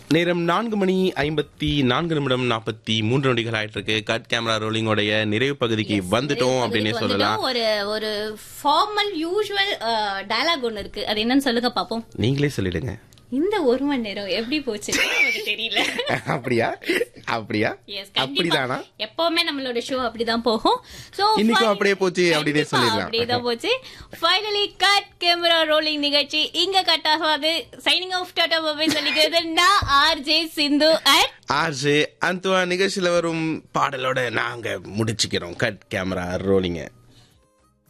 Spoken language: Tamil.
நேரம் நான்கு மணி ஐம்பத்தி நான்கு நிமிடம் நாற்பத்தி மூன்று நொடிகள் ஆயிட்டு இருக்கு கட் கேமரா ரோலிங்கோடைய நிறைவு பகுதிக்கு வந்துட்டோம் அப்படின்னே இதுக்கு சொல்லலாம் வந்துட்டோம். ஒரு ஒரு ஃபார்மல் யூஷுவல் டயலாக் ஒன்னு இருக்கு அது என்னன்னு சொல்லுங்க பாப்போம் நீங்களே சொல்லிடுங்க இந்த ஒரு மணி நேரம் எப்படி போச்சு நமக்கு தெரியல அப்படியா அப்படியா Yes, கண்டிப்பா. அப்படிதானா எப்பவுமே நம்மளோட ஷோ அப்படிதான் போகும் சோ இன்னைக்கும் அப்படியே போச்சு அப்படின்னே சொல்லிடலாம். அப்படிதான் போச்சு ஃபைனலி கட் கேமரா ரோலிங் நிகழ்ச்சி இங்க கட் ஆகாது சைனிங் ஆஃப் டாடா பாபை சொல்லிக்கிறது நான் ஆர்ஜே சிந்து அண்ட் ஆர்ஜே அந்துவா நிகழ்ச்சியில வரும் பாடலோட நாங்க முடிச்சுக்கிறோம் கட் கேமரா ரோலிங்க